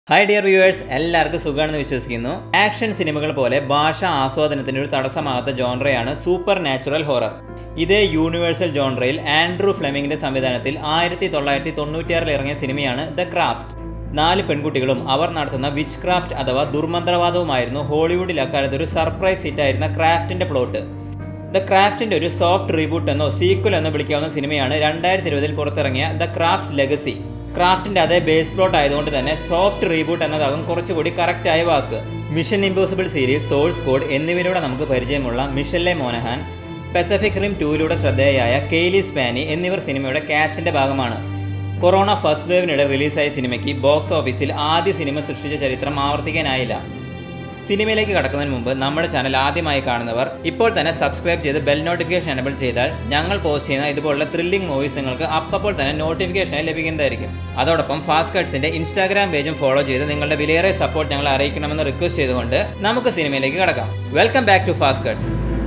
hi dear viewers എല്ലാവർക്കും സുഖമാണെന്ന് വിശ്വസിക്കുന്നു ആക്ഷൻ സിനിമകൾ പോലെ ഭാഷ ആസ്വാദനത്തിന് ഒരു തടസ്സമാകാത്ത ജോൺറയാണ് സൂപ്പർ നാച്ചുറൽ ഹൊറർ ഇതേ യൂണിവേഴ്സൽ ജോൺറയിൽ ആൻഡ്രൂ ഫ്ലെമിങ്ങിന്റെ സംവിധാനത്തിൽ ആയിരത്തി തൊള്ളായിരത്തി തൊണ്ണൂറ്റിയാറിൽ ഇറങ്ങിയ സിനിമയാണ് ദ ക്രാഫ്റ്റ് നാല് പെൺകുട്ടികളും അവർ നടത്തുന്ന വിച്ച് ക്രാഫ്റ്റ് അഥവാ ദുർമന്ത്രവാദവുമായിരുന്നു ഹോളിവുഡിൽ അക്കാലത്ത് ഒരു സർപ്രൈസ് ഹിറ്റായിരുന്ന ക്രാഫ്റ്റിന്റെ പ്ലോട്ട് ദ ക്രാഫ്റ്റിന്റെ ഒരു സോഫ്റ്റ് റീബൂട്ട് എന്നോ സീക്വൽ എന്നോ വിളിക്കാവുന്ന സിനിമയാണ് രണ്ടായിരത്തി ഇരുപതിൽ പുറത്തിറങ്ങിയ ദ ക്രാഫ്റ്റ് ലെഗസി ക്രാഫ്റ്റിന്റെ അതേ ബേസ് പ്ലോട്ട് ആയതുകൊണ്ട് തന്നെ സോഫ്റ്റ് റീബൂട്ട് എന്നതാകും കുറച്ചുകൂടി കറക്റ്റ് ആയ വാക്ക് Mission Impossible series Source Code എന്നിവയിലൂടെ നമുക്ക് പരിചയമുള്ള മിഷല്ലെ മോനഹാൻ പെസഫിക് റിം ടൂയിലൂടെ ശ്രദ്ധേയയായ കെയ്ലി സ്പാനി എന്നിവർ സിനിമയുടെ കാസ്റ്റിന്റെ ഭാഗമാണ് കൊറോണ ഫസ്റ്റ് വേവിനിടെ റിലീസായ സിനിമയ്ക്ക് ബോക്സ് ഓഫീസിൽ ആദ്യ സിനിമ സൃഷ്ടിച്ച ചരിത്രം ആവർത്തിക്കാനായില്ല സിനിമയിലേക്ക് കടക്കുന്നതിന് മുമ്പ് നമ്മുടെ ചാനൽ ആദ്യമായി കാണുന്നവർ ഇപ്പോൾ തന്നെ സബ്സ്ക്രൈബ് ചെയ്ത് ബെൽ നോട്ടിഫിക്കേഷൻ എനബിൾ ചെയ്താൽ ഞങ്ങൾ പോസ്റ്റ് ചെയ്യുന്ന ഇതുപോലുള്ള ത്രില്ലിംഗ് മൂവീസ് നിങ്ങൾക്ക് അപ്പോൾ തന്നെ നോട്ടിഫിക്കേഷൻ ലഭിക്കുന്നതായിരിക്കും അതോടൊപ്പം ഫാസ്റ്റ് കട്ട്സിന്റെ ഇൻസ്റ്റാഗ്രാം പേജും ഫോളോ ചെയ്ത് നിങ്ങളുടെ വിലയേറെ സപ്പോർട്ട് ഞങ്ങളെ അറിയിക്കണമെന്ന് റിക്വസ്റ്റ് ചെയ്തുകൊണ്ട് നമുക്ക് സിനിമയിലേക്ക് കടക്കാം welcome back to Fast Cuts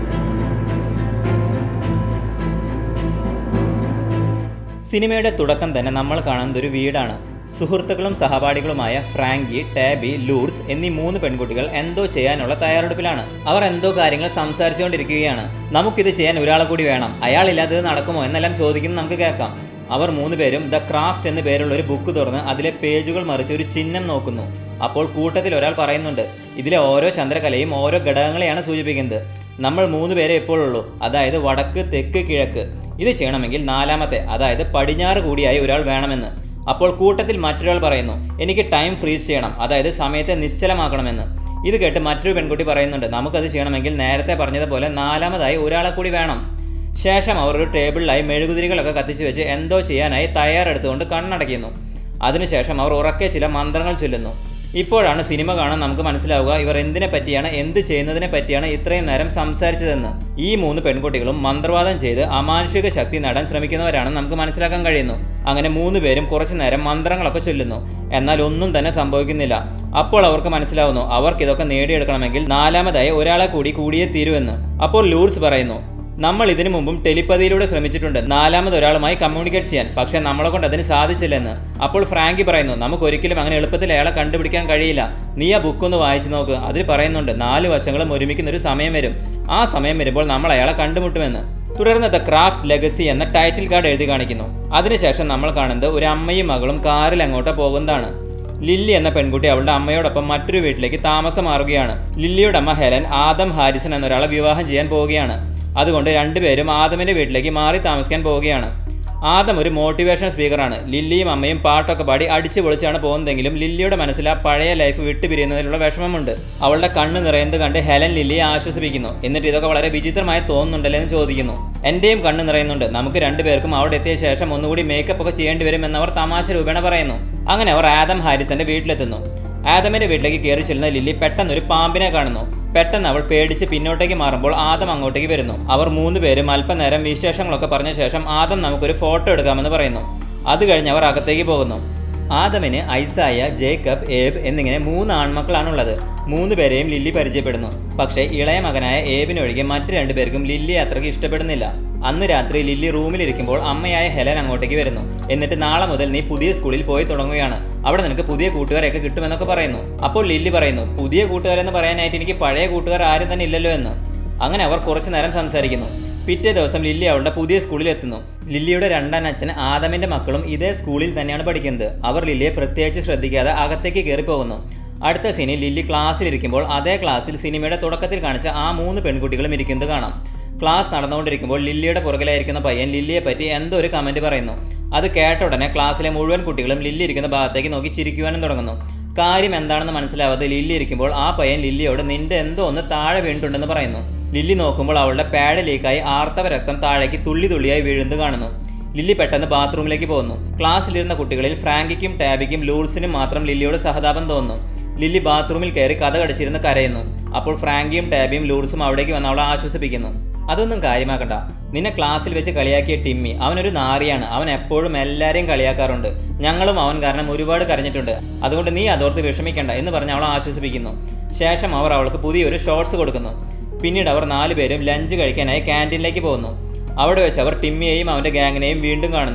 സിനിമയുടെ തുടക്കം തന്നെ നമ്മൾ കാണുന്നത് ഒരു വീടാണ് സുഹൃത്തുക്കളും സഹപാഠികളുമായ ഫ്രാങ്കി ടാബി ലൂർസ് എന്നീ മൂന്ന് പെൺകുട്ടികൾ എന്തോ ചെയ്യാനുള്ള തയ്യാറെടുപ്പിലാണ് അവർ എന്തോ കാര്യങ്ങൾ സംസാരിച്ചുകൊണ്ടിരിക്കുകയാണ് നമുക്കിത് ചെയ്യാൻ ഒരാളെ കൂടി വേണം അയാളില്ലാത്തത് നടക്കുമോ എന്നെല്ലാം ചോദിക്കുന്നത് നമുക്ക് കേൾക്കാം അവർ മൂന്ന് പേരും ദ ക്രാഫ്റ്റ് എന്ന പേരുള്ള ഒരു ബുക്ക് തുറന്ന് അതിലെ പേജുകൾ മറിച്ച് ഒരു ചിഹ്നം നോക്കുന്നു അപ്പോൾ കൂട്ടത്തിൽ ഒരാൾ പറയുന്നുണ്ട് ഇതിലെ ഓരോ ചന്ദ്രകലയും ഓരോ ഘടകങ്ങളെയാണ് സൂചിപ്പിക്കുന്നത് നമ്മൾ മൂന്ന് പേരെ എപ്പോഴുള്ളൂ അതായത് വടക്ക് തെക്ക് കിഴക്ക് ഇത് ചെയ്യണമെങ്കിൽ നാലാമത്തെ അതായത് പടിഞ്ഞാറ് കൂടിയായി ഒരാൾ വേണമെന്ന് അപ്പോൾ കൂട്ടത്തിൽ മറ്റൊരാൾ പറയുന്നു എനിക്ക് ടൈം ഫ്രീസ് ചെയ്യണം അതായത് സമയത്തെ നിശ്ചലമാക്കണമെന്ന് ഇത് കേട്ട് മറ്റൊരു പെൺകുട്ടി പറയുന്നുണ്ട് നമുക്കത് ചെയ്യണമെങ്കിൽ നേരത്തെ പറഞ്ഞതുപോലെ നാലാമതായി ഒരാളെ കൂടി വേണം ശേഷം അവർ ഒരു ടേബിളിലായി മെഴുകുതിരികളൊക്കെ കത്തിച്ചു വെച്ച് എന്തോ ചെയ്യാനായി തയ്യാറെടുത്തുകൊണ്ട് കണ്ണടയ്ക്കുന്നു അതിനുശേഷം അവർ ഉറക്കെ ചില മന്ത്രങ്ങൾ ചൊല്ലുന്നു ഇപ്പോഴാണ് സിനിമ കാണാൻ നമുക്ക് മനസ്സിലാവുക ഇവർ എന്തിനെ പറ്റിയാണ് എന്ത് ചെയ്യുന്നതിനെ പറ്റിയാണ് ഇത്രയും നേരം സംസാരിച്ചതെന്ന് ഈ മൂന്ന് പെൺകുട്ടികളും മന്ത്രവാദം ചെയ്ത് അമാനുഷിക ശക്തി നേടാൻ ശ്രമിക്കുന്നവരാണെന്ന് നമുക്ക് മനസ്സിലാക്കാൻ കഴിയുന്നു അങ്ങനെ മൂന്ന് പേരും കുറച്ചു നേരം മന്ത്രങ്ങളൊക്കെ ചൊല്ലുന്നു എന്നാൽ ഒന്നും തന്നെ സംഭവിക്കുന്നില്ല അപ്പോൾ അവർക്ക് മനസ്സിലാവുന്നു അവർക്ക് ഇതൊക്കെ നേടിയെടുക്കണമെങ്കിൽ നാലാമതായി ഒരാളെ കൂടി കൂടിയേ തീരുവെന്ന് അപ്പോൾ ലൂർസ് പറയുന്നു നമ്മൾ ഇതിനു മുമ്പും ടെലിപ്പതിയിലൂടെ ശ്രമിച്ചിട്ടുണ്ട് നാലാമത് ഒരാളുമായി കമ്മ്യൂണിക്കേറ്റ് ചെയ്യാൻ പക്ഷേ നമ്മളെ കൊണ്ട് അതിന് സാധിച്ചില്ലെന്ന് അപ്പോൾ ഫ്രാങ്കി പറയുന്നു നമുക്ക് ഒരിക്കലും അങ്ങനെ എളുപ്പത്തിൽ അയാളെ കണ്ടുപിടിക്കാൻ കഴിയില്ല നീ ആ ബുക്ക് ഒന്ന് വായിച്ചു നോക്ക് അതിൽ പറയുന്നുണ്ട് നാല് വശങ്ങളും ഒരുമിക്കുന്ന ഒരു സമയം വരും ആ സമയം വരുമ്പോൾ നമ്മൾ അയാളെ കണ്ടുമുട്ടുമെന്ന് തുടർന്ന് ദ ക്രാഫ്റ്റ് ലെഗസി എന്ന ടൈറ്റിൽ കാർഡ് എഴുതി കാണിക്കുന്നു അതിനുശേഷം നമ്മൾ കാണുന്നത് ഒരു അമ്മയും മകളും കാറിൽ അങ്ങോട്ട് പോകുന്നതാണ് ലില്ലി എന്ന പെൺകുട്ടി അവളുടെ അമ്മയോടൊപ്പം മറ്റൊരു വീട്ടിലേക്ക് താമസം മാറുകയാണ് ലില്ലിയുടെ അമ്മ ഹെലൻ ആദം ഹാരിസൺ എന്നൊരാളെ വിവാഹം ചെയ്യാൻ പോവുകയാണ് അതുകൊണ്ട് രണ്ടുപേരും ആദമിന്റെ വീട്ടിലേക്ക് മാറി താമസിക്കാൻ പോവുകയാണ് ആദം ഒരു മോട്ടിവേഷൻ സ്പീക്കറാണ് ലില്ലിയും അമ്മയും പാട്ടൊക്കെ പാടി അടിച്ചു പൊളിച്ചാണ് പോകുന്നതെങ്കിലും ലില്ലിയുടെ മനസ്സിൽ ആ പഴയ ലൈഫ് വിട്ടുപിരിയുന്നതിലുള്ള വിഷമമുണ്ട് അവളുടെ കണ്ണ് നിറയുന്നത് കണ്ട് ഹെലൻ ലില്ലിയെ ആശ്വസിപ്പിക്കുന്നു എന്നിട്ട് ഇതൊക്കെ വളരെ വിചിത്രമായി തോന്നുന്നുണ്ടല്ലോ എന്ന് ചോദിക്കുന്നു എന്റെയും കണ്ണ് നിറയുന്നുണ്ട് നമുക്ക് രണ്ടുപേർക്കും അവിടെ എത്തിയ ശേഷം ഒന്നുകൂടി മേക്കപ്പ് ഒക്കെ ചെയ്യേണ്ടി വരുമെന്ന് അവർ തമാശ രൂപേണ പറയുന്നു അങ്ങനെ അവർ ആദം ഹാരിസന്റെ വീട്ടിലെത്തുന്നു ആദമിന്റെ വീട്ടിലേക്ക് കയറി ചെല്ലുന്ന ലില്ലി പെട്ടെന്ന് ഒരു പാമ്പിനെ കാണുന്നു പെട്ടെന്ന് അവൾ പേടിച്ച് പിന്നോട്ടേക്ക് മാറുമ്പോൾ ആദം അങ്ങോട്ടേക്ക് വരുന്നു അവർ മൂന്ന് പേരും അല്പനേരം വിശേഷങ്ങളൊക്കെ പറഞ്ഞ ശേഷം ആദം നമുക്കൊരു ഫോട്ടോ എടുക്കാമെന്ന് പറയുന്നു അത് കഴിഞ്ഞ് അവർ അകത്തേക്ക് പോകുന്നു ആദമിന് ഐസായ ജേക്കബ് ഏബ് എന്നിങ്ങനെ മൂന്ന് ആൺമക്കളാണുള്ളത് മൂന്ന് പേരെയും ലില്ലി പരിചയപ്പെടുന്നു പക്ഷേ ഇളയ മകനായ ഏബിനൊഴികെ മറ്റു രണ്ടുപേർക്കും ലില്ലി അത്രയ്ക്ക് ഇഷ്ടപ്പെടുന്നില്ല അന്ന് രാത്രി ലില്ലി റൂമിലിരിക്കുമ്പോൾ അമ്മയായ ഹെലൻ അങ്ങോട്ടേക്ക് വരുന്നു എന്നിട്ട് നാളെ മുതൽ നീ പുതിയ സ്കൂളിൽ പോയി തുടങ്ങുകയാണ് അവിടെ നിനക്ക് പുതിയ കൂട്ടുകാരെയൊക്കെ കിട്ടുമെന്നൊക്കെ പറയുന്നു അപ്പോൾ ലില്ലി പറയുന്നു പുതിയ കൂട്ടുകാരെന്ന് പറയാനായിട്ട് എനിക്ക് പഴയ കൂട്ടുകാർ ആരും തന്നെ ഇല്ലല്ലോ എന്ന് അങ്ങനെ അവർ കുറച്ചു നേരം സംസാരിക്കുന്നു പിറ്റേ ദിവസം ലില്ലി അവളുടെ പുതിയ സ്കൂളിൽ എത്തുന്നു ലില്ലിയുടെ രണ്ടാം അച്ഛൻ ആദമിന്റെ മക്കളും ഇതേ സ്കൂളിൽ തന്നെയാണ് പഠിക്കുന്നത് അവർ ലില്ലിയെ പ്രത്യേകിച്ച് ശ്രദ്ധിക്കാതെ അകത്തേക്ക് കയറി പോകുന്നു അടുത്ത സീനിൽ ലില്ലി ക്ലാസ്സിലിരിക്കുമ്പോൾ അതേ ക്ലാസ്സിൽ സിനിമയുടെ തുടക്കത്തിൽ കാണിച്ച ആ മൂന്ന് പെൺകുട്ടികളും ഇരിക്കുന്നത് കാണാം ക്ലാസ് നടന്നുകൊണ്ടിരിക്കുമ്പോൾ ലില്ലിയുടെ പുറകിലായിരിക്കുന്ന പയ്യൻ ലില്ലിയെ പറ്റി എന്തോ ഒരു കമന്റ് പറയുന്നു അത് കേട്ട ഉടനെ ക്ലാസ്സിലെ മുഴുവൻ കുട്ടികളും ലില്ലി ഇരിക്കുന്ന ഭാഗത്തേക്ക് നോക്കി ചിരിക്കുവാനും തുടങ്ങുന്നു കാര്യം എന്താണെന്ന് മനസ്സിലാവാതെ ലില്ലി ഇരിക്കുമ്പോൾ ആ പയ്യൻ ലില്ലിയോട് നിന്റെ എന്തോ ഒന്ന് താഴെ വീണിട്ടുണ്ടെന്ന് പറയുന്നു ലില്ലി നോക്കുമ്പോൾ അവളുടെ പാഡ് ലീക്കായി ആർത്തവ രക്തം താഴേക്ക് തുള്ളി തുള്ളിയായി വീഴുന്നത് കാണുന്നു ലില്ലി പെട്ടെന്ന് ബാത്റൂമിലേക്ക് പോകുന്നു ക്ലാസ്സിലിരുന്ന കുട്ടികളിൽ ഫ്രാങ്കിക്കും ടാബിക്കും ലൂൾസിനും മാത്രം ലില്ലിയോട് സഹതാപം തോന്നുന്നു ലില്ലി ബാത്റൂമിൽ കയറി കഥ കടിച്ചിരുന്ന് കരയുന്നു അപ്പോൾ ഫ്രാങ്കിയും ടാബിയും ലൂൾസും അവിടേക്ക് വന്ന് അവളെ ആശ്വസിപ്പിക്കുന്നു അതൊന്നും കാര്യമാക്കണ്ട നിന്നെ ക്ലാസ്സിൽ വെച്ച് കളിയാക്കിയ ടിമ്മി അവനൊരു നാറിയാണ് അവൻ എപ്പോഴും എല്ലാവരെയും കളിയാക്കാറുണ്ട് ഞങ്ങളും അവൻ കാരണം ഒരുപാട് കരഞ്ഞിട്ടുണ്ട് അതുകൊണ്ട് നീ അതോർത്ത് വിഷമിക്കണ്ട എന്ന് പറഞ്ഞ് അവളെ ആശ്വസിപ്പിക്കുന്നു ശേഷം അവർ അവൾക്ക് പുതിയൊരു ഷോർട്സ് കൊടുക്കുന്നു പിന്നീട് അവർ നാലുപേരും ലഞ്ച് കഴിക്കാനായി ക്യാൻറ്റീനിലേക്ക് പോകുന്നു അവിടെ വെച്ച് അവർ ടിമ്മിയെയും അവൻ്റെ ഗാങ്ങിനെയും വീണ്ടും കാണുന്നു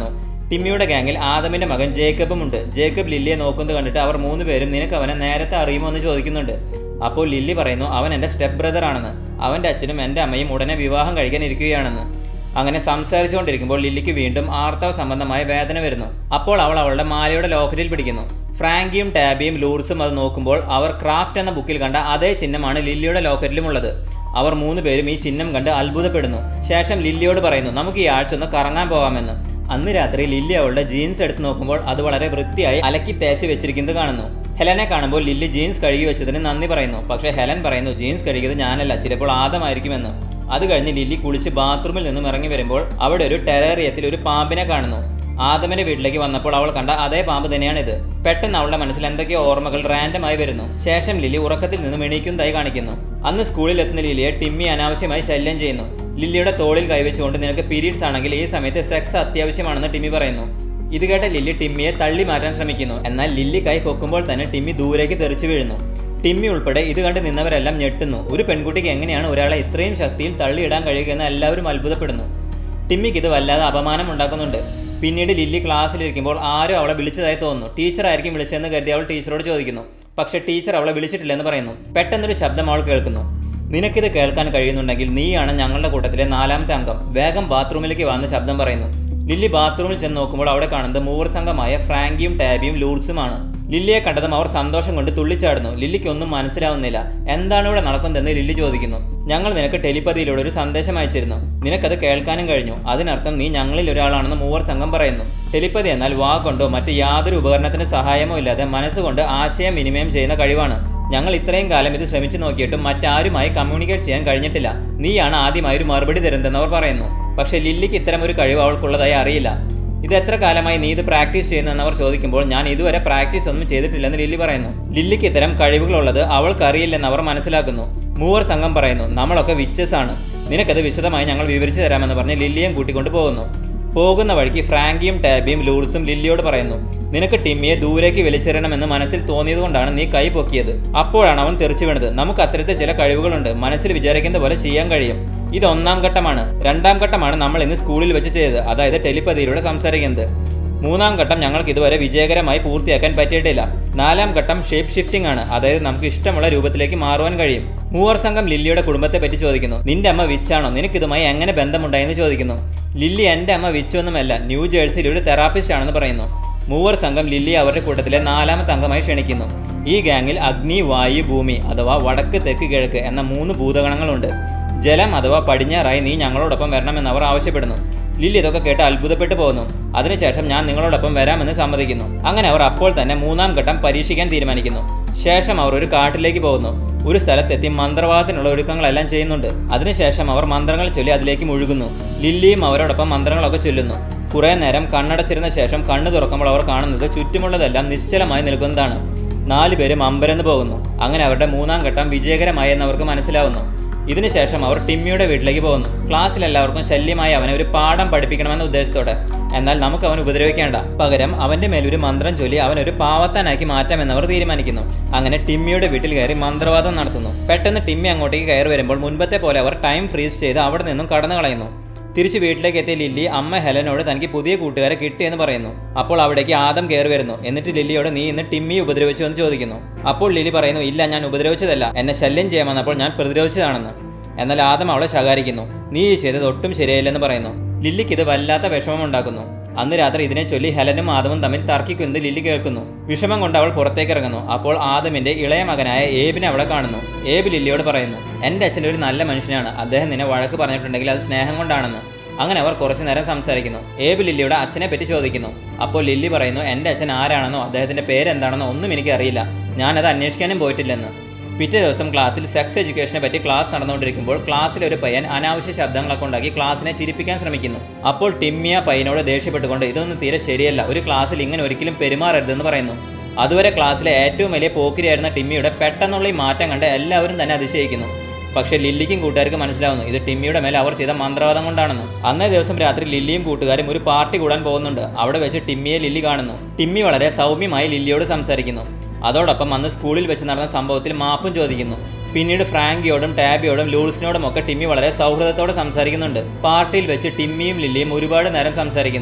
ടിമ്മിയുടെ ഗാങ്ങിൽ ആദമിന്റെ മകൻ ജേക്കബും ഉണ്ട് ജേക്കബ് ലില്ലിയെ നോക്കുന്നത് കണ്ടിട്ട് അവർ മൂന്ന് പേരും നിനക്ക് അവനെ നേരത്തെ അറിയുമോ എന്ന് ചോദിക്കുന്നുണ്ട് അപ്പോൾ ലില്ലി പറയുന്നു അവൻ എൻ്റെ സ്റ്റെപ്പ് ബ്രദർ ആണെന്ന് അവൻ്റെ അച്ഛനും എൻ്റെ അമ്മയും ഉടനെ വിവാഹം കഴിക്കാൻ ഇരിക്കുകയാണെന്ന് അങ്ങനെ സംസാരിച്ചുകൊണ്ടിരിക്കുമ്പോൾ ലില്ലിക്ക് വീണ്ടും ആർത്തവ സംബന്ധമായ വേദന വരുന്നു അപ്പോൾ അവൾ അവളുടെ മാലയുടെ ലോക്കറ്റിൽ പിടിക്കുന്നു ഫ്രാങ്കിയും ടാബിയും ലൂർസും അത് നോക്കുമ്പോൾ അവർ ക്രാഫ്റ്റ് എന്ന ബുക്കിൽ കണ്ട അതേ ചിഹ്നമാണ് ലില്ലിയുടെ ലോക്കറ്റിലും ഉള്ളത് അവർ മൂന്ന് പേരും ഈ ചിഹ്നം കണ്ട് അത്ഭുതപ്പെടുന്നു ശേഷം ലില്ലിയോട് പറയുന്നു നമുക്ക് ഈ ആഴ്ച ഒന്ന് കറങ്ങാൻ പോകാമെന്ന് അന്ന് രാത്രി ലില്ലി അവളുടെ ജീൻസ് എടുത്ത് നോക്കുമ്പോൾ അത് വളരെ വൃത്തിയായി അലക്കി തേച്ച് വെച്ചിരിക്കുന്നത് കാണുന്നു ഹെലനെ കാണുമ്പോൾ ലില്ലി ജീൻസ് കഴുകി വെച്ചതിന് നന്ദി പറയുന്നു പക്ഷേ ഹെലൻ പറയുന്നു ജീൻസ് കഴുകിയത് ഞാനല്ല ചിലപ്പോൾ ആദമായിരിക്കുമെന്ന് അത് കഴിഞ്ഞ് ലില്ലി കുളിച്ച് ബാത്റൂമിൽ നിന്നും ഇറങ്ങി വരുമ്പോൾ അവിടെ ഒരു ടെറേറിയത്തിൽ ഒരു പാമ്പിനെ കാണുന്നു ആദമിന്റെ വീട്ടിലേക്ക് വന്നപ്പോൾ അവൾ കണ്ട അതേ പാമ്പ് തന്നെയാണിത് പെട്ടെന്ന് അവളുടെ മനസ്സിൽ എന്തൊക്കെയോ ഓർമ്മകൾ റാൻഡമായി വരുന്നു ശേഷം ലില്ലി ഉറക്കത്തിൽ നിന്നും എണീക്കുന്നതായി കാണിക്കുന്നു അന്ന് സ്കൂളിൽ എത്തുന്ന ലില്ലിയെ ടിമ്മി അനാവശ്യമായി ശല്യം ചെയ്യുന്നു ലില്ലിയുടെ തോളിൽ കൈവച്ചുകൊണ്ട് നിനക്ക് പീരീഡ്സ് ആണെങ്കിൽ ഈ സമയത്ത് സെക്സ് അത്യാവശ്യമാണെന്ന് ടിമ്മി പറയുന്നു ഇത് കേട്ട ലില്ലി ടിമ്മിയെ തള്ളി മാറ്റാൻ ശ്രമിക്കുന്നു എന്നാൽ ലില്ലി കൈ പൊക്കുമ്പോൾ തന്നെ ടിമ്മി ദൂരേക്ക് തെറിച്ചു വീഴുന്നു ടിമ്മി ഉൾപ്പെടെ ഇത് കണ്ട് നിന്നവരെല്ലാം ഞെട്ടുന്നു ഒരു പെൺകുട്ടിക്ക് എങ്ങനെയാണ് ഒരാളെ ഇത്രയും ശക്തിയിൽ തള്ളിയിടാൻ കഴിയുക എന്ന് എല്ലാവരും അത്ഭുതപ്പെടുന്നു ടിമ്മിക്ക് ഇത് വല്ലാതെ അപമാനം ഉണ്ടാക്കുന്നുണ്ട് പിന്നീട് ലില്ലി ക്ലാസ്സിലിരിക്കുമ്പോൾ ആരും അവളെ വിളിച്ചതായി തോന്നുന്നു ടീച്ചർ ആയിരിക്കും വിളിച്ചതെന്ന് കരുതി അവൾ ടീച്ചറോട് ചോദിക്കുന്നു പക്ഷേ ടീച്ചർ അവളെ വിളിച്ചിട്ടില്ലെന്ന് പറയുന്നു പെട്ടെന്നൊരു ശബ്ദം അവൾ കേൾക്കുന്നു നിനക്കിത് കേൾക്കാൻ കഴിയുന്നുണ്ടെങ്കിൽ നീയാണ് ഞങ്ങളുടെ കൂട്ടത്തിലെ നാലാമത്തെ അംഗം വേഗം ബാത്റൂമിലേക്ക് വന്ന് ശബ്ദം പറയുന്നു ലില്ലി ബാത്റൂമിൽ ചെന്ന് നോക്കുമ്പോൾ അവിടെ കാണുന്നത് മൂവർ സംഘമായ ഫ്രാങ്കിയും ടാബിയും ലൂർസുമാണ് ലില്ലിയെ കണ്ടതും അവർ സന്തോഷം കൊണ്ട് തുള്ളിച്ചാടുന്നു ലില്ലിക്ക് ഒന്നും മനസ്സിലാവുന്നില്ല എന്താണ് ഇവിടെ നടക്കുന്നതെന്ന് ലില്ലി ചോദിക്കുന്നു ഞങ്ങൾ നിനക്ക് ടെലിപ്പതിയിലൂടെ ഒരു സന്ദേശം അയച്ചിരുന്നു നിനക്കത് കേൾക്കാനും കഴിഞ്ഞു അതിനർത്ഥം നീ ഞങ്ങളിൽ ഒരാളാണെന്ന് മൂവർ സംഘം പറയുന്നു ടെലിപ്പതി എന്നാൽ വാ കൊണ്ടോ മറ്റ് യാതൊരു ഉപകരണത്തിന് സഹായമോ ഇല്ലാതെ മനസ്സുകൊണ്ട് ആശയം വിനിമയം ചെയ്യുന്ന കഴിവാണ് ഞങ്ങൾ ഇത്രയും കാലം ഇത് ശ്രമിച്ചു നോക്കിയിട്ടും മറ്റാരുമായി കമ്മ്യൂണിക്കേറ്റ് ചെയ്യാൻ കഴിഞ്ഞിട്ടില്ല നീയാണ് ആദ്യമായി ഒരു മറുപടി തരുന്നതെന്ന് അവർ പറയുന്നു പക്ഷേ ലില്ലിക്ക് ഇത്തരം ഒരു കഴിവ് അവൾക്കുള്ളതായി അറിയില്ല ഇത് എത്ര കാലമായി നീ ഇത് പ്രാക്ടീസ് ചെയ്യുന്നതെന്ന് അവർ ചോദിക്കുമ്പോൾ ഞാൻ ഇതുവരെ പ്രാക്ടീസ് ഒന്നും ചെയ്തിട്ടില്ലെന്ന് ലില്ലി പറയുന്നു ലില്ലിക്ക് ഇത്തരം കഴിവുകളുള്ളത് അവൾക്ക് അറിയില്ലെന്ന് അവർ മനസ്സിലാക്കുന്നു മൂവർ സംഘം പറയുന്നു നമ്മളൊക്കെ വിച്ചസ് ആണ് നിനക്കത് വിശദമായി ഞങ്ങൾ വിവരിച്ചു തരാമെന്ന് പറഞ്ഞ് ലില്ലിയും കൂട്ടിക്കൊണ്ട് പോകുന്നു പോകുന്ന വഴിക്ക് ഫ്രാങ്കിയും ടാബിയും ലൂർസും ലില്ലിയോട് പറയുന്നു നിനക്ക് ടിമ്മിയെ ദൂരേക്ക് വലിച്ചെറിയണമെന്ന് മനസ്സിൽ തോന്നിയതുകൊണ്ടാണ് നീ കൈ പൊക്കിയത് അപ്പോഴാണ് അവൻ തെറിച്ചു വീണത് നമുക്ക് അത്തരത്തിൽ ചില കഴിവുകളുണ്ട് മനസ്സിൽ വിചാരിക്കുന്ന പോലെ ചെയ്യാൻ കഴിയും ഇത് ഒന്നാം ഘട്ടമാണ് രണ്ടാം ഘട്ടമാണ് നമ്മൾ ഇന്ന് സ്കൂളിൽ വെച്ച് ചെയ്തത് അതായത് ടെലിപ്പതിയിലൂടെ സംസാരിക്കുന്നത് മൂന്നാം ഘട്ടം ഞങ്ങൾക്ക് ഇതുവരെ വിജയകരമായി പൂർത്തിയാക്കാൻ പറ്റിയിട്ടില്ല നാലാം ഘട്ടം ഷേപ്പ് ഷിഫ്റ്റിംഗ് ആണ് അതായത് നമുക്ക് ഇഷ്ടമുള്ള രൂപത്തിലേക്ക് മാറുവാൻ കഴിയും മൂവർ സംഘം ലില്ലിയുടെ കുടുംബത്തെ പറ്റി ചോദിക്കുന്നു നിന്റെ അമ്മ വിച്ചാണോ നിനക്ക് ഇതുമായി എങ്ങനെ ബന്ധമുണ്ടായെന്ന് ചോദിക്കുന്നു ലില്ലി എൻ്റെ അമ്മ വിച്ചൊന്നുമല്ല ന്യൂ ജേഴ്സിയിൽ ഒരു തെറാപ്പിസ്റ്റ് ആണെന്ന് പറയുന്നു മൂവർ സംഘം ലില്ലി അവരുടെ കൂട്ടത്തിലെ നാലാമത്തെ അംഗമായി ക്ഷണിക്കുന്നു ഈ ഗാങ്ങിൽ അഗ്നി വായു ഭൂമി അഥവാ വടക്ക് തെക്ക് കിഴക്ക് എന്ന മൂന്ന് ഭൂതഗണങ്ങളുണ്ട് ജലം അഥവാ പടിഞ്ഞാറായി നീ ഞങ്ങളോടൊപ്പം വരണമെന്ന് അവർ ആവശ്യപ്പെടുന്നു ലില്ലി ഇതൊക്കെ കേട്ട് അത്ഭുതപ്പെട്ടു പോകുന്നു അതിനുശേഷം ഞാൻ നിങ്ങളോടൊപ്പം വരാമെന്ന് സമ്മതിക്കുന്നു അങ്ങനെ അവർ അപ്പോൾ തന്നെ മൂന്നാം ഘട്ടം പരീക്ഷിക്കാൻ തീരുമാനിക്കുന്നു ശേഷം അവർ ഒരു കാട്ടിലേക്ക് പോകുന്നു ഒരു സ്ഥലത്തെത്തി മന്ത്രവാദത്തിനുള്ള ഒരുക്കങ്ങളെല്ലാം ചെയ്യുന്നുണ്ട് അതിനുശേഷം അവർ മന്ത്രങ്ങൾ ചൊല്ലി അതിലേക്ക് മുഴുകുന്നു ലില്ലിയും അവരോടൊപ്പം മന്ത്രങ്ങളൊക്കെ ചൊല്ലുന്നു കുറേ നേരം കണ്ണടച്ചിരുന്ന ശേഷം കണ്ണു തുറക്കുമ്പോൾ അവർ കാണുന്നത് ചുറ്റുമുള്ളതെല്ലാം നിശ്ചലമായി നിൽക്കുന്നതാണ് നാലുപേരും അമ്പരന്ന് പോകുന്നു അങ്ങനെ അവരുടെ മൂന്നാം ഘട്ടം വിജയകരമായി എന്ന് അവർക്ക് മനസ്സിലാവുന്നു ഇതിനുശേഷം അവർ ടിമ്മിയുടെ വീട്ടിലേക്ക് പോകുന്നു ക്ലാസ്സിൽ എല്ലാവർക്കും ശല്യമായി അവനെ ഒരു പാഠം പഠിപ്പിക്കണമെന്ന ഉദ്ദേശത്തോടെ എന്നാൽ നമുക്ക് അവൻ ഉപദ്രവിക്കേണ്ട പകരം അവന്റെ മേൽ ഒരു മന്ത്രം ചൊല്ലി അവൻ ഒരു പാവത്താനാക്കി മാറ്റാമെന്ന് അവർ തീരുമാനിക്കുന്നു അങ്ങനെ ടിമ്മിയുടെ വീട്ടിൽ കയറി മന്ത്രവാദം നടത്തുന്നു പെട്ടെന്ന് ടിമ്മി അങ്ങോട്ടേക്ക് കയറി വരുമ്പോൾ മുൻപത്തെ പോലെ അവർ ടൈം ഫ്രീസ് ചെയ്ത് അവിടെ നിന്നും കടന്നു കളയുന്നു തിരിച്ച് വീട്ടിലേക്ക് എത്തിയ ലില്ലി അമ്മ ഹെലനോട് തനിക്ക് പുതിയ കൂട്ടുകാരെ കിട്ടിയെന്ന് പറയുന്നു അപ്പോൾ അവിടേക്ക് ആദം കയറി വരുന്നു എന്നിട്ട് ലില്ലിയോട് നീ ഇന്ന് ടിമ്മി ഉപദ്രവിച്ചു എന്ന് ചോദിക്കുന്നു അപ്പോൾ ലില്ലി പറയുന്നു ഇല്ല ഞാൻ ഉപദ്രവിച്ചതല്ല എന്നെ ശല്യം ചെയ്യാൻ വന്നപ്പോൾ ഞാൻ പ്രതിരോധിച്ചതാണെന്ന് എന്നാൽ ആദം അവളെ ശകാരിക്കുന്നു നീ ഈ ചെയ്തത് ഒട്ടും ശരിയായില്ലെന്ന് പറയുന്നു ലില്ലിക്ക് ഇത് വല്ലാത്ത വിഷമം ഉണ്ടാക്കുന്നു അന്ന് രാത്രി ഇതിനെ ചൊല്ലി ഹെലനും ആദമും തമ്മിൽ തർക്കിക്കുന്നത് ലില്ലി കേൾക്കുന്നു വിഷമം കൊണ്ട് അവൾ പുറത്തേക്ക് ഇറങ്ങുന്നു അപ്പോൾ ആദമിന്റെ ഇളയ മകനായ ഏബിനെ അവളെ കാണുന്നു ഏബ് ലില്ലിയോട് പറയുന്നു എൻ്റെ അച്ഛൻ ഒരു നല്ല മനുഷ്യനാണ് അദ്ദേഹം നിന്നെ വഴക്ക് പറഞ്ഞിട്ടുണ്ടെങ്കിൽ അത് സ്നേഹം കൊണ്ടാണെന്ന് അങ്ങനെ അവർ കുറച്ചു നേരം സംസാരിക്കുന്നു ഏബ് ലില്ലിയുടെ അച്ഛനെ പറ്റി ചോദിക്കുന്നു അപ്പോൾ ലില്ലി പറയുന്നു എൻ്റെ അച്ഛൻ ആരാണെന്നോ അദ്ദേഹത്തിൻ്റെ പേരെന്താണെന്നോ ഒന്നും എനിക്ക് അറിയില്ല ഞാനത് അന്വേഷിക്കാനും പോയിട്ടില്ലെന്ന് പിറ്റേ ദിവസം ക്ലാസ്സിൽ സെക്സ് എഡ്യൂക്കേഷനെ പറ്റി ക്ലാസ് നടന്നുകൊണ്ടിരിക്കുമ്പോൾ ക്ലാസ്സിലെ ഒരു പയ്യൻ അനാവശ്യ ശബ്ദങ്ങളൊക്കെ ഉണ്ടാക്കി ക്ലാസ്സിനെ ചിരിപ്പിക്കാൻ ശ്രമിക്കുന്നു അപ്പോൾ ടിമ്മിയ പയ്യനോട് ദേഷ്യപ്പെട്ടുകൊണ്ട് ഇതൊന്നും തീരെ ശരിയല്ല ഒരു ക്ലാസ്സിൽ ഇങ്ങനെ ഒരിക്കലും പെരുമാറരുതെന്ന് പറയുന്നു അതുവരെ ക്ലാസ്സിലെ ഏറ്റവും വലിയ പോക്കിരിയായിരുന്ന ടിമ്മിയുടെ പെട്ടെന്നുള്ള ഈ മാറ്റം കണ്ട് എല്ലാവരും തന്നെ അതിശയിക്കുന്നു പക്ഷേ ലില്ലിക്കും കൂട്ടുകാർക്ക് മനസ്സിലാവുന്നു ഇത് ടിമ്മിയുടെ മേലെ അവർ ചെയ്ത മന്ത്രവാദം കൊണ്ടാണെന്ന് അന്നേ ദിവസം രാത്രി ലില്ലിയും കൂട്ടുകാരും ഒരു പാർട്ടി കൂടാൻ പോകുന്നുണ്ട് അവിടെ വെച്ച് ടിമ്മിയെ ലില്ലി കാണുന്നു ടിമ്മി വളരെ സൗമ്യമായി ലില്ലിയോട് സംസാരിക്കുന്നു അതോടൊപ്പം അന്ന് സ്കൂളിൽ വെച്ച് നടന്ന സംഭവത്തിൽ മാപ്പും ചോദിക്കുന്നു പിന്നീട് ഫ്രാങ്കിയോടും ടാബിയോടും ലൂൾസിനോടും ഒക്കെ ടിമ്മി വളരെ സൗഹൃദത്തോടെ സംസാരിക്കുന്നുണ്ട് പാർട്ടിയിൽ വെച്ച് ടിമ്മിയും ലില്ലിയും ഒരുപാട് നേരം സംസാരിക്കുന്നു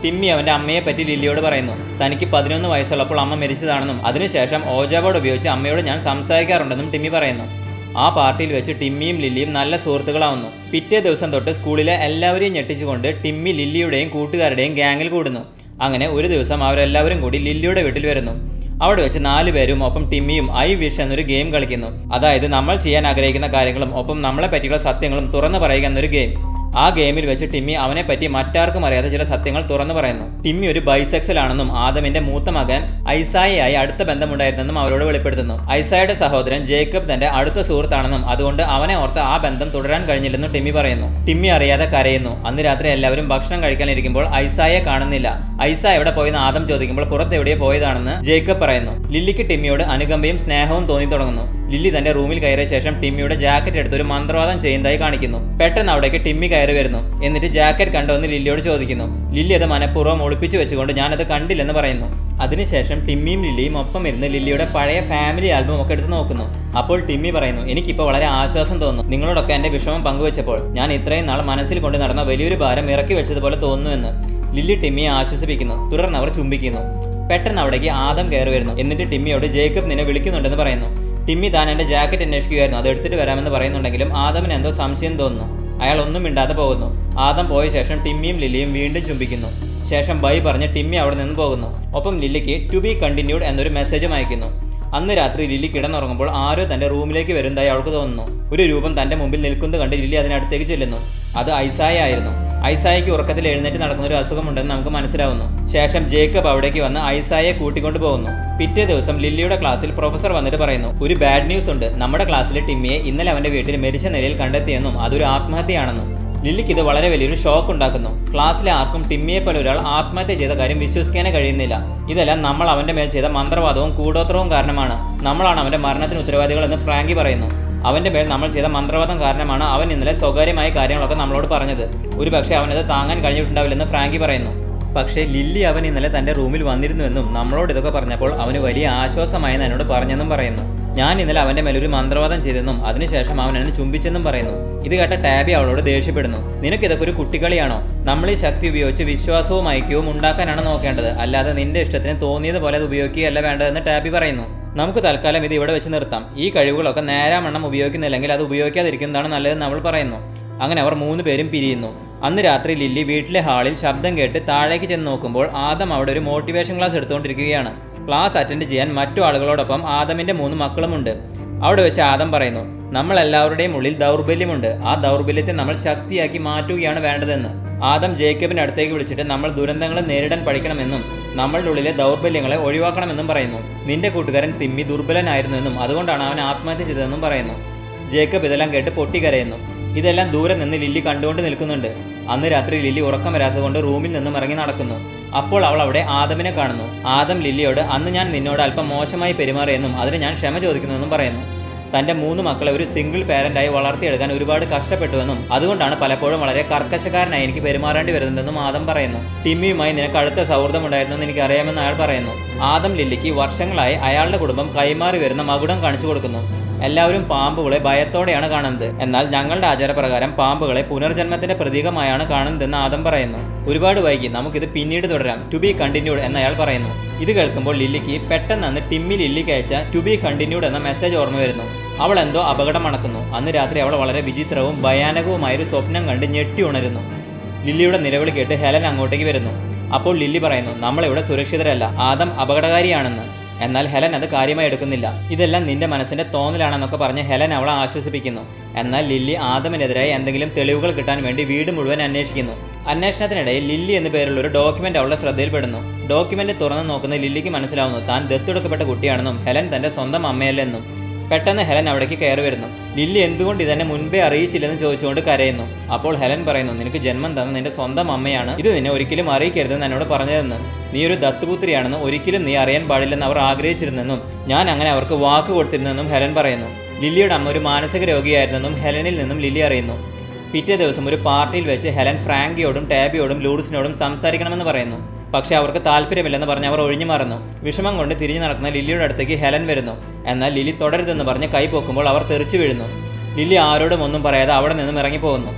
ടിമ്മി അവന്റെ അമ്മയെ പറ്റി ലില്ലിയോട് പറയുന്നു തനിക്ക് പതിനൊന്ന് വയസ്സുള്ളപ്പോൾ അമ്മ മരിച്ചതാണെന്നും അതിനുശേഷം ഓജാബോർഡ് ഉപയോഗിച്ച് അമ്മയോട് ഞാൻ സംസാരിക്കാറുണ്ടെന്നും ടിമ്മി പറയുന്നു ആ പാർട്ടിയിൽ വെച്ച് ടിമ്മിയും ലില്ലിയും നല്ല സുഹൃത്തുക്കളാവുന്നു പിറ്റേ ദിവസം തൊട്ട് സ്കൂളിലെ എല്ലാവരെയും ഞെട്ടിച്ചുകൊണ്ട് ടിമ്മി ലില്ലിയുടെയും കൂട്ടുകാരുടെയും ഗ്യാങ്ങിൽ കൂടുന്നു അങ്ങനെ ഒരു ദിവസം അവരെല്ലാവരും കൂടി ലില്ലിയുടെ വീട്ടിൽ വരുന്നു അവിടെ വെച്ച് നാല് പേരും ഒപ്പം ടിമ്മിയും ഐ വിഷ് എന്നൊരു ഗെയിം കളിക്കുന്നു അതായത് നമ്മൾ ചെയ്യാൻ ആഗ്രഹിക്കുന്ന കാര്യങ്ങളും ഒപ്പം നമ്മളെ പറ്റിയുള്ള സത്യങ്ങളും തുറന്നു പറയുക എന്നൊരു ഗെയിം ആ ഗെയിമിൽ വെച്ച് ടിമ്മി അവനെ പറ്റി മറ്റാർക്കും അറിയാത്ത ചില സത്യങ്ങൾ തുറന്നു പറയുന്നു ടിമ്മി ഒരു ബൈസെക്സൽ ആണെന്നും ആദമിന്റെ മൂത്ത മകൻ ഐസായിയായി അടുത്ത ബന്ധമുണ്ടായിരുന്നെന്നും അവരോട് വെളിപ്പെടുത്തുന്നു ഐസായുടെ സഹോദരൻ ജേക്കബ് തന്റെ അടുത്ത സുഹൃത്താണെന്നും അതുകൊണ്ട് അവനെ ഓർത്ത് ആ ബന്ധം തുടരാൻ കഴിഞ്ഞില്ലെന്നും ടിമ്മി പറയുന്നു ടിമ്മി അറിയാതെ കരയുന്നു അന്ന് രാത്രി എല്ലാവരും ഭക്ഷണം കഴിക്കാനിരിക്കുമ്പോൾ ഐസായെ കാണുന്നില്ല ഐസ എവിടെ പോയെന്ന് ആദം ചോദിക്കുമ്പോൾ പുറത്ത് എവിടെയോ പോയതാണെന്ന് ജേക്കബ് പറയുന്നു ലില്ലിക്ക് ടിമ്മിയോട് അനുകമ്പയും സ്നേഹവും തോന്നി തുടങ്ങുന്നു ലില്ലി തന്റെ റൂമിൽ കയറിയ ശേഷം ടിമ്മിയുടെ ജാക്കറ്റ് എടുത്ത് ഒരു മന്ത്രവാദം ചെയ്യുന്നതായി കാണിക്കുന്നു പെട്ടെന്ന് അവിടേക്ക് ടിമ്മി കയറി വരുന്നു എന്നിട്ട് ജാക്കറ്റ് കണ്ടോന്ന് ലില്ലിയോട് ചോദിക്കുന്നു ലില്ലി അത് മനഃപൂർവ്വം ഒളിപ്പിച്ചു വെച്ചുകൊണ്ട് ഞാനത് കണ്ടില്ലെന്ന് പറയുന്നു അതിനുശേഷം ടിമ്മിയും ലില്ലിയും ഒപ്പം ഇരുന്ന് ലില്ലിയുടെ പഴയ ഫാമിലി ആൽബം ഒക്കെ എടുത്ത് നോക്കുന്നു അപ്പോൾ ടിമ്മി പറയുന്നു എനിക്കിപ്പോൾ വളരെ ആശ്വാസം തോന്നുന്നു നിങ്ങളോടൊക്കെ എന്റെ വിഷമം പങ്കുവെച്ചപ്പോൾ ഞാൻ ഇത്രയും നാൾ മനസ്സിൽ കൊണ്ട് നടന്ന വലിയൊരു ഭാരം ഇറക്കി വെച്ചതുപോലെ തോന്നുന്നുവെന്ന് ലില്ലി ടിമ്മിയെ ആശ്വസിപ്പിക്കുന്നു തുടർന്ന് അവർ ചുംബിക്കുന്നു പെട്ടെന്ന് അവിടേക്ക് ആദം കയറി വരുന്നു എന്നിട്ട് ടിമ്മിയോട് ജേക്കബ് നിന്നെ വിളിക്കുന്നുണ്ടെന്ന് പറയുന്നു ടിമ്മി താൻ എന്റെ ജാക്കറ്റ് അന്വേഷിക്കുകയായിരുന്നു അത് എടുത്തിട്ട് വരാമെന്ന് പറയുന്നുണ്ടെങ്കിലും ആദമിന് എന്തോ സംശയം തോന്നുന്നു അയാൾ ഒന്നും മിണ്ടാതെ പോകുന്നു ആദം പോയ ശേഷം ടിമ്മിയും ലില്ലിയും വീണ്ടും ചുംബിക്കുന്നു ശേഷം ബൈ പറഞ്ഞ് ടിമ്മി അവിടെ നിന്ന് പോകുന്നു ഒപ്പം ലില്ലിക്ക് ടു ബി കണ്ടിന്യൂഡ് എന്നൊരു മെസ്സേജും അയക്കുന്നു അന്ന് രാത്രി ലില്ലി കിടന്നുറങ്ങുമ്പോൾ ആരോ തന്റെ റൂമിലേക്ക് വരുന്നതായി അവൾക്ക് തോന്നുന്നു ഒരു രൂപം തന്റെ മുമ്പിൽ നിൽക്കുന്നത് കണ്ട് ലില്ലി അതിനടുത്തേക്ക് ചെല്ലുന്നു അത് ഐസായ ആയിരുന്നു ഐസായയ്ക്ക് ഉറക്കത്തിൽ എഴുന്നേറ്റ് നടക്കുന്ന ഒരു അസുഖമുണ്ടെന്ന് നമുക്ക് മനസ്സിലാവുന്നു ശേഷം ജേക്കബ് അവിടേക്ക് വന്ന് ഐസായെ കൂട്ടിക്കൊണ്ടു പോകുന്നു പിറ്റേ ദിവസം ലില്ലിയുടെ ക്ലാസ്സിൽ പ്രൊഫസർ വന്നിട്ട് പറയുന്നു ഒരു ബാഡ് ന്യൂസ് ഉണ്ട് നമ്മുടെ ക്ലാസ്സിലെ ടിമ്മിയെ ഇന്നലെ അവന്റെ വീട്ടിൽ മരിച്ച നിലയിൽ കണ്ടെത്തിയെന്നും അതൊരു ആത്മഹത്യയാണെന്നും ലില്ലിക്ക് ഇത് വളരെ വലിയൊരു ഷോക്ക് ഉണ്ടാക്കുന്നു ക്ലാസ്സിലെ ആർക്കും ടിമ്മിയെ പോലെ ഒരാൾ ആത്മഹത്യ ചെയ്ത കാര്യം വിശ്വസിക്കാനേ കഴിയുന്നില്ല ഇതെല്ലാം നമ്മൾ അവന്റെ മേൽ ചെയ്ത മന്ത്രവാദവും കൂടോത്രവും കാരണമാണ് നമ്മളാണ് അവന്റെ മരണത്തിന് ഉത്തരവാദികൾ എന്ന് ഫ്രാങ്കി പറയുന്നു അവന്റെ മേൽ നമ്മൾ ചെയ്ത മന്ത്രവാദം കാരണമാണ് അവൻ ഇന്നലെ സ്വകാര്യമായ കാര്യങ്ങളൊക്കെ നമ്മളോട് പറഞ്ഞത് ഒരുപക്ഷെ അവനത് താങ്ങാൻ കഴിഞ്ഞിട്ടുണ്ടാവില്ലെന്ന് ഫ്രാങ്കി പറയുന്നു പക്ഷേ ലില്ലി അവൻ ഇന്നലെ തന്റെ റൂമിൽ വന്നിരുന്നുവെന്നും നമ്മളോട് ഇതൊക്കെ പറഞ്ഞപ്പോൾ അവന് വലിയ ആശ്വാസമായെന്ന് എന്നോട് പറഞ്ഞെന്നും പറയുന്നു ഞാൻ ഇന്നലെ അവന്റെ മേലൊരു മന്ത്രവാദം ചെയ്തെന്നും അതിനുശേഷം അവൻ എന്നെ ചുംബിച്ചെന്നും പറയുന്നു ഇത് കേട്ട ടാബി അവളോട് ദേഷ്യപ്പെടുന്നു നിനക്ക് ഇതൊക്കെ ഒരു കുട്ടികളിയാണോ നമ്മൾ ഈ ശക്തി ഉപയോഗിച്ച് വിശ്വാസവും ഐക്യവും ഉണ്ടാക്കാനാണ് നോക്കേണ്ടത് അല്ലാതെ നിന്റെ ഇഷ്ടത്തിന് തോന്നിയത് പോലെ അത് ഉപയോഗിക്കുകയല്ല വേണ്ടതെന്ന് ടാബി പറയുന്നു നമുക്ക് തൽക്കാലം ഇത് ഇവിടെ വെച്ച് നിർത്താം ഈ കഴിവുകളൊക്കെ നേരാമണ്ണം ഉപയോഗിക്കുന്നില്ലെങ്കിൽ അത് ഉപയോഗിക്കാതിരിക്കുന്നതാണ് നല്ലതെന്ന് അവൾ പറയുന്നു അങ്ങനെ അവർ മൂന്ന് പേരും പിരിയുന്നു അന്ന് രാത്രി ലില്ലി വീട്ടിലെ ഹാളിൽ ശബ്ദം കേട്ട് താഴേക്ക് ചെന്ന് നോക്കുമ്പോൾ ആദം അവിടെ ഒരു മോട്ടിവേഷൻ ക്ലാസ് എടുത്തുകൊണ്ടിരിക്കുകയാണ് ക്ലാസ് അറ്റൻഡ് ചെയ്യാൻ മറ്റു ആളുകളോടൊപ്പം ആദമിന്റെ മൂന്ന് മക്കളുമുണ്ട് അവിടെ വെച്ച് ആദം പറയുന്നു നമ്മൾ എല്ലാവരുടെയും ഉള്ളിൽ ദൗർബല്യമുണ്ട് ആ ദൗർബല്യത്തെ നമ്മൾ ശക്തിയാക്കി മാറ്റുകയാണ് വേണ്ടതെന്ന് ആദം ജേക്കബിന്റെ അടുത്തേക്ക് വിളിച്ചിട്ട് നമ്മൾ ദുരന്തങ്ങളെ നേരിടാൻ പഠിക്കണമെന്നും നമ്മളുടെ ഉള്ളിലെ ദൗർബല്യങ്ങളെ ഒഴിവാക്കണമെന്നും പറയുന്നു നിന്റെ കൂട്ടുകാരൻ തിമ്മി ദുർബലനായിരുന്നുവെന്നും അതുകൊണ്ടാണ് അവൻ ആത്മഹത്യ ചെയ്തതെന്നും പറയുന്നു ജേക്കബ് ഇതെല്ലാം കേട്ട് പൊട്ടിക്കരയുന്നു ഇതെല്ലാം ദൂരെ നിന്ന് ലില്ലി കണ്ടുകൊണ്ട് നിൽക്കുന്നുണ്ട് അന്ന് രാത്രി ലില്ലി ഉറക്കം വരാത്തതുകൊണ്ട് റൂമിൽ നിന്നും ഇറങ്ങി നടക്കുന്നു അപ്പോൾ അവൾ അവിടെ ആദമിനെ കാണുന്നു ആദം ലില്ലിയോട് അന്ന് ഞാൻ നിന്നോട് അല്പം മോശമായി പെരുമാറിയെന്നും അതിന് ഞാൻ ക്ഷമ ചോദിക്കുന്നുവെന്നും പറയുന്നു തന്റെ മൂന്ന് മക്കളെ ഒരു സിംഗിൾ പാരന്റായി വളർത്തിയെടുക്കാൻ ഒരുപാട് കഷ്ടപ്പെട്ടുവെന്നും അതുകൊണ്ടാണ് പലപ്പോഴും വളരെ കർക്കശക്കാരനായി എനിക്ക് പെരുമാറേണ്ടി വരുന്നതെന്നും ആദം പറയുന്നു ടിമ്മിയുമായി നിനക്ക് അടുത്ത സൗഹൃദമുണ്ടായിരുന്നെന്ന് എനിക്ക് അറിയാമെന്ന് അയാൾ പറയുന്നു ആദം ലില്ലിക്ക് വർഷങ്ങളായി അയാളുടെ കുടുംബം കൈമാറി വരുന്ന മകുടം കാണിച്ചു കൊടുക്കുന്നു എല്ലാവരും പാമ്പുകളെ ഭയത്തോടെയാണ് കാണുന്നത് എന്നാൽ ഞങ്ങളുടെ ആചാരപ്രകാരം പാമ്പുകളെ പുനർജന്മത്തിന്റെ പ്രതീകമായാണ് കാണുന്നതെന്ന് ആദം പറയുന്നു ഒരുപാട് വൈകി നമുക്കിത് പിന്നീട് തുടരാം ടു ബി കണ്ടിന്യൂഡ് എന്ന് അയാൾ പറയുന്നു ഇത് കേൾക്കുമ്പോൾ ലില്ലിക്ക് പെട്ടെന്ന് അന്ന് ടിമ്മി ലില്ലിക്ക് അയച്ച ടു ബി കണ്ടിന്യൂഡ് എന്ന മെസ്സേജ് ഓർമ്മ വരുന്നു അവൾ എന്തോ അപകടം മണക്കുന്നു അന്ന് രാത്രി അവൾ വളരെ വിചിത്രവും ഭയാനകവുമായൊരു സ്വപ്നം കണ്ട് ഞെട്ടി ഉണരുന്നു ലില്ലിയുടെ നിലവിളി കേട്ട് ഹെലൻ അങ്ങോട്ടേക്ക് വരുന്നു അപ്പോൾ ലില്ലി പറയുന്നു നമ്മളിവിടെ സുരക്ഷിതരല്ല ആദം അപകടകാരിയാണെന്ന് എന്നാൽ ഹെലൻ അത് കാര്യമായി എടുക്കുന്നില്ല ഇതെല്ലാം നിന്റെ മനസ്സിന്റെ തോന്നലാണെന്നൊക്കെ പറഞ്ഞ് ഹെലൻ അവളെ ആശ്വസിപ്പിക്കുന്നു എന്നാൽ ലില്ലി ആദമിനെതിരായി എന്തെങ്കിലും തെളിവുകൾ കിട്ടാൻ വേണ്ടി വീട് മുഴുവൻ അന്വേഷിക്കുന്നു അന്വേഷണത്തിനിടയിൽ ലില്ലി എന്ന പേരുള്ള ഒരു ഡോക്യുമെന്റ് അവളുടെ ശ്രദ്ധയിൽപ്പെടുന്നു ഡോക്യുമെന്റ് തുറന്നു നോക്കുന്ന ലില്ലിക്ക് മനസ്സിലാവുന്നു താൻ ദത്തെടുക്കപ്പെട്ട കുട്ടിയാണെന്നും ഹെലൻ തന്റെ സ്വന്തം അമ്മയല്ലെന്നും പെട്ടെന്ന് ഹെലൻ അവിടേക്ക് കയറി വരുന്നു ലില്ലി എന്തുകൊണ്ട് ഇതെന്നെ മുൻപേ അറിയിച്ചില്ലെന്ന് ചോദിച്ചുകൊണ്ട് കരയുന്നു അപ്പോൾ ഹെലൻ പറയുന്നു നിനക്ക് ജന്മം തന്ന നിന്റെ സ്വന്തം അമ്മയാണ് ഇത് നിന്നെ ഒരിക്കലും അറിയിക്കരുതെന്ന് എന്നോട് പറഞ്ഞതെന്ന് നീ ഒരു ദത്തുപുത്രിയാണെന്ന് ഒരിക്കലും നീ അറിയാൻ പാടില്ലെന്ന് അവർ ആഗ്രഹിച്ചിരുന്നെന്നും ഞാൻ അങ്ങനെ അവർക്ക് വാക്ക് കൊടുത്തിരുന്നെന്നും ഹെലൻ പറയുന്നു ലില്ലിയുടെ അമ്മ ഒരു മാനസിക രോഗിയായിരുന്നെന്നും ഹെലനിൽ നിന്നും ലില്ലി അറിയുന്നു പിറ്റേ ദിവസം ഒരു പാർട്ടിയിൽ വെച്ച് ഹെലൻ ഫ്രാങ്കിയോടും ടാബിയോടും ലൂറിസിനോടും സംസാരിക്കണമെന്ന് പറയുന്നു പക്ഷേ അവർക്ക് താല്പര്യമില്ലെന്ന് പറഞ്ഞ് അവർ ഒഴിഞ്ഞു മാറുന്നു വിഷമം കൊണ്ട് തിരിഞ്ഞു നടക്കുന്ന ലില്ലിയുടെ അടുത്തേക്ക് ഹെലൻ വരുന്നു എന്നാൽ ലില്ലി തുടരുതെന്ന് പറഞ്ഞ് കൈ പൊക്കുമ്പോൾ അവർ തെറിച്ചു വീഴുന്നു ലില്ലി ആരോടും ഒന്നും പറയാതെ അവിടെ നിന്നും ഇറങ്ങിപ്പോകുന്നു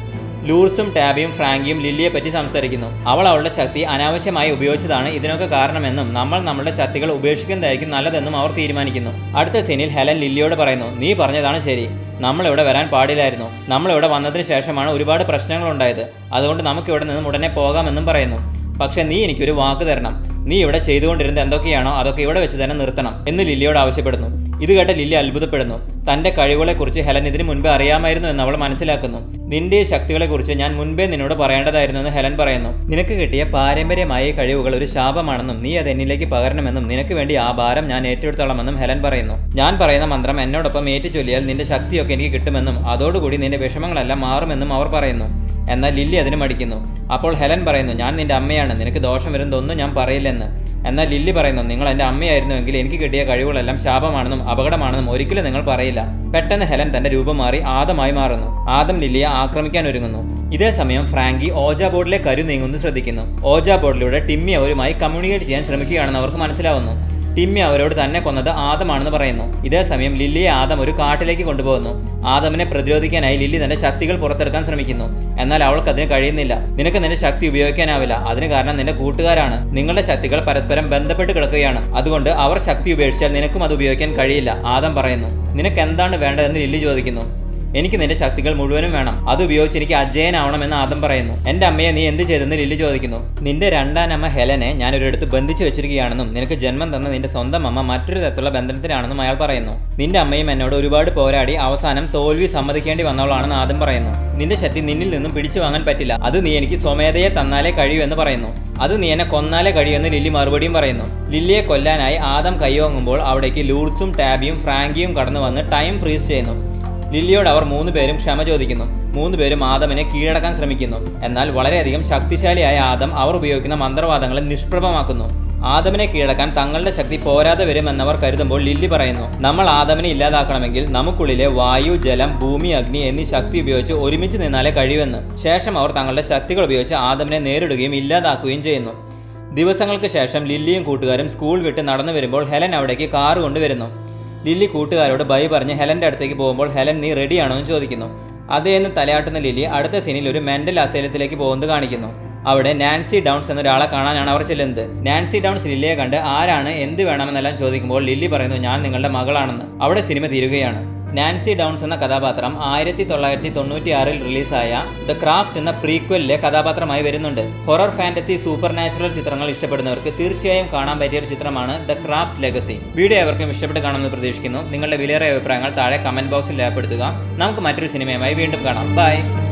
ലൂർസും ടാബിയും ഫ്രാങ്കിയും ലില്ലിയെ പറ്റി സംസാരിക്കുന്നു അവൾ അവളുടെ ശക്തി അനാവശ്യമായി ഉപയോഗിച്ചതാണ് ഇതിനൊക്കെ കാരണമെന്നും നമ്മൾ നമ്മുടെ ശക്തികൾ ഉപേക്ഷിക്കുന്നതായിരിക്കും നല്ലതെന്നും അവർ തീരുമാനിക്കുന്നു അടുത്ത സീനിൽ ഹെലൻ ലില്ലിയോട് പറയുന്നു നീ പറഞ്ഞതാണ് ശരി നമ്മളിവിടെ വരാൻ പാടില്ലായിരുന്നു നമ്മളിവിടെ വന്നതിന് ശേഷമാണ് ഒരുപാട് പ്രശ്നങ്ങൾ ഉണ്ടായത് അതുകൊണ്ട് നമുക്ക് ഇവിടെ നിന്നും ഉടനെ പോകാമെന്നും പറയുന്നു പക്ഷെ നീ എനിക്കൊരു വാക്ക് തരണം നീ ഇവിടെ ചെയ്തുകൊണ്ടിരുന്നത് എന്തൊക്കെയാണോ അതൊക്കെ ഇവിടെ വെച്ച് തന്നെ നിർത്തണം എന്ന് ലില്ലിയോട് ആവശ്യപ്പെടുന്നു ഇത് കേട്ട ലില്ലി അത്ഭുതപ്പെടുന്നു തന്റെ കഴിവുകളെക്കുറിച്ച് ഹെലൻ ഇതിനു മുൻപേ അറിയാമായിരുന്നു എന്ന് അവൾ മനസ്സിലാക്കുന്നു നിന്റെ ഈ ശക്തികളെക്കുറിച്ച് ഞാൻ മുൻപേ നിന്നോട് പറയേണ്ടതായിരുന്നു എന്ന് ഹെലൻ പറയുന്നു നിനക്ക് കിട്ടിയ പാരമ്പര്യമായ ഈ കഴിവുകൾ ഒരു ശാപമാണെന്നും നീ അത് എന്നിലേക്ക് പകരണമെന്നും നിനക്ക് വേണ്ടി ആ ഭാരം ഞാൻ ഏറ്റെടുത്തോളാമെന്നും ഹെലൻ പറയുന്നു ഞാൻ പറയുന്ന മന്ത്രം എന്നോടൊപ്പം ഏറ്റു ചൊല്ലിയാൽ നിന്റെ ശക്തിയൊക്കെ എനിക്ക് കിട്ടുമെന്നും അതോടുകൂടി നിന്റെ വിഷമങ്ങളെല്ലാം മാറുമെന്നും അവർ പറയുന്നു എന്നാൽ ലില്ലി അതിന് മടിക്കുന്നു അപ്പോൾ ഹെലൻ പറയുന്നു ഞാൻ നിന്റെ അമ്മയാണ് നിനക്ക് ദോഷം വരുന്നതൊന്നും ഞാൻ പറയില്ലെന്ന് എന്നാൽ ലില്ലി പറയുന്നു നിങ്ങൾ എൻ്റെ അമ്മയായിരുന്നുവെങ്കിൽ എനിക്ക് കിട്ടിയ കഴിവുകളെല്ലാം ശാപമാണെന്നും അപകടമാണെന്നും ഒരിക്കലും നിങ്ങൾ പറയില്ല പെട്ടെന്ന് ഹെലൻ തന്റെ രൂപം മാറി ആദമായി മാറുന്നു ആദം ലില്ലിയെ ആക്രമിക്കാൻ ഒരുങ്ങുന്നു ഇതേ സമയം ഫ്രാങ്കി ഓജ ബോർഡിലെ കരു നീങ്ങുന്നു ശ്രദ്ധിക്കുന്നു ഓജ ബോർഡിലൂടെ ടിമ്മി അവരുമായി കമ്മ്യൂണിക്കേറ്റ് ചെയ്യാൻ ശ്രമിക്കുകയാണെന്ന് അവർക്ക് മനസ്സിലാവുന്നു ടിമ്മി അവരോട് തന്നെ കൊന്നത് ആദമാണെന്ന് പറയുന്നു ഇതേ സമയം ലില്ലിയെ ആദം ഒരു കാട്ടിലേക്ക് കൊണ്ടുപോകുന്നു ആദമിനെ പ്രതിരോധിക്കാനായി ലില്ലി തന്റെ ശക്തികൾ പുറത്തെടുക്കാൻ ശ്രമിക്കുന്നു എന്നാൽ അവൾക്ക് അതിന് കഴിയുന്നില്ല നിനക്ക് നിന്റെ ശക്തി ഉപയോഗിക്കാനാവില്ല അതിന് കാരണം നിന്റെ കൂട്ടുകാരാണ് നിങ്ങളുടെ ശക്തികൾ പരസ്പരം ബന്ധപ്പെട്ട് കിടക്കുകയാണ് അതുകൊണ്ട് അവർ ശക്തി ഉപേക്ഷിച്ചാൽ നിനക്കും അത് ഉപയോഗിക്കാൻ കഴിയില്ല ആദം പറയുന്നു നിനക്ക് എന്താണ് വേണ്ടതെന്ന് ലില്ലി ചോദിക്കുന്നു എനിക്ക് നിന്റെ ശക്തികൾ മുഴുവനും വേണം അത് ഉപയോഗിച്ച് എനിക്ക് അജയനാവണമെന്ന് ആദം പറയുന്നു എന്റെ അമ്മയെ നീ എന്ത് ചെയ്തെന്ന് ലില്ലി ചോദിക്കുന്നു നിന്റെ രണ്ടാം അമ്മ ഹെലനെ ഞാൻ ഒരിടത്ത് ബന്ധിച്ചു വെച്ചിരിക്കുകയാണെന്നും നിനക്ക് ജന്മം തന്ന നിന്റെ സ്വന്തം അമ്മ മറ്റൊരു തരത്തിലുള്ള ബന്ധനത്തിലാണെന്നും അയാൾ പറയുന്നു നിന്റെ അമ്മയും എന്നോട് ഒരുപാട് പോരാടി അവസാനം തോൽവി സമ്മതിക്കേണ്ടി വന്നവളാണെന്ന് ആദം പറയുന്നു നിന്റെ ശക്തി നിന്നിൽ നിന്നും പിടിച്ചു വാങ്ങാൻ പറ്റില്ല അത് നീ എനിക്ക് സ്വമേധയെ തന്നാലേ കഴിയൂ എന്ന് പറയുന്നു അത് നീ എന്നെ കൊന്നാലേ കഴിയുമെന്ന് ലില്ലി മറുപടിയും പറയുന്നു ലില്ലിയെ കൊല്ലാനായി ആദം കൈവാങ്ങുമ്പോൾ അവിടേക്ക് ലൂർസും ടാബിയും ഫ്രാങ്കിയും കടന്നു വന്ന് ടൈം ഫ്രീസ് ചെയ്യുന്നു ലില്ലിയോട് അവർ മൂന്ന് പേരും ക്ഷമ ചോദിക്കുന്നു മൂന്ന് പേരും ആദമിനെ കീഴടക്കാൻ ശ്രമിക്കുന്നു എന്നാൽ വളരെയധികം ശക്തിശാലിയായ ആദം അവർ ഉപയോഗിക്കുന്ന മന്ത്രവാദങ്ങളെ നിഷ്പ്രഭമാക്കുന്നു ആദമിനെ കീഴടക്കാൻ തങ്ങളുടെ ശക്തി പോരാതെ വരുമെന്നവർ കരുതുമ്പോൾ ലില്ലി പറയുന്നു നമ്മൾ ആദമിനെ ഇല്ലാതാക്കണമെങ്കിൽ നമുക്കുള്ളിലെ വായു ജലം ഭൂമി അഗ്നി എന്നീ ശക്തി ഉപയോഗിച്ച് ഒരുമിച്ച് നിന്നാലേ കഴിയുമെന്ന് ശേഷം അവർ തങ്ങളുടെ ശക്തികൾ ഉപയോഗിച്ച് ആദമിനെ നേരിടുകയും ഇല്ലാതാക്കുകയും ചെയ്യുന്നു ദിവസങ്ങൾക്ക് ശേഷം ലില്ലിയും കൂട്ടുകാരും സ്കൂൾ വിട്ട് നടന്നു വരുമ്പോൾ ഹെലൻ അവിടേക്ക് കാറ് കൊണ്ടുവരുന്നു ലില്ലി കൂട്ടുകാരോട് ബൈ പറഞ്ഞ് ഹെലന്റെ അടുത്തേക്ക് പോകുമ്പോൾ ഹെലൻ നീ റെഡിയാണോ എന്ന് ചോദിക്കുന്നു അതേ എന്ന് തലയാട്ടുന്ന ലില്ലി അടുത്ത സീനിൽ ഒരു മെന്റൽ അസൈലത്തിലേക്ക് പോകുന്നത് കാണിക്കുന്നു അവിടെ നാൻസി ഡൗൺസ് എന്നൊരാളെ കാണാനാണ് അവർ ചെല്ലുന്നത് നാൻസി ഡൗൺസ് ലില്ലിയെ കണ്ട് ആരാണ് എന്ത് വേണമെന്നെല്ലാം ചോദിക്കുമ്പോൾ ലില്ലി പറയുന്നു ഞാൻ നിങ്ങളുടെ മകളാണെന്ന് അവിടെ സിനിമ തീരുകയാണ് നാൻസി ഡൗൺസ് എന്ന കഥാപാത്രം ആയിരത്തി തൊള്ളായിരത്തി തൊണ്ണൂറ്റി ആറിൽ റിലീസായ ദ ക്രാഫ്റ്റ് എന്ന പ്രീക്വലിലെ കഥാപാത്രമായി വരുന്നുണ്ട് ഹൊറർ ഫാന്റസി സൂപ്പർ നാച്ചുറൽ ചിത്രങ്ങൾ ഇഷ്ടപ്പെടുന്നവർക്ക് തീർച്ചയായും കാണാൻ പറ്റിയ ഒരു ചിത്രമാണ് ദ ക്രാഫ്റ്റ് ലെഗസി വീഡിയോ എവർക്കും ഇഷ്ടപ്പെട്ട് കാണുമെന്ന് പ്രതീക്ഷിക്കുന്നു നിങ്ങളുടെ വിലയേറിയ അഭിപ്രായങ്ങൾ താഴെ കമന്റ് ബോക്സിൽ രേഖപ്പെടുത്തുക നമുക്ക് മറ്റൊരു സിനിമയുമായി വീണ്ടും കാണാം ബൈ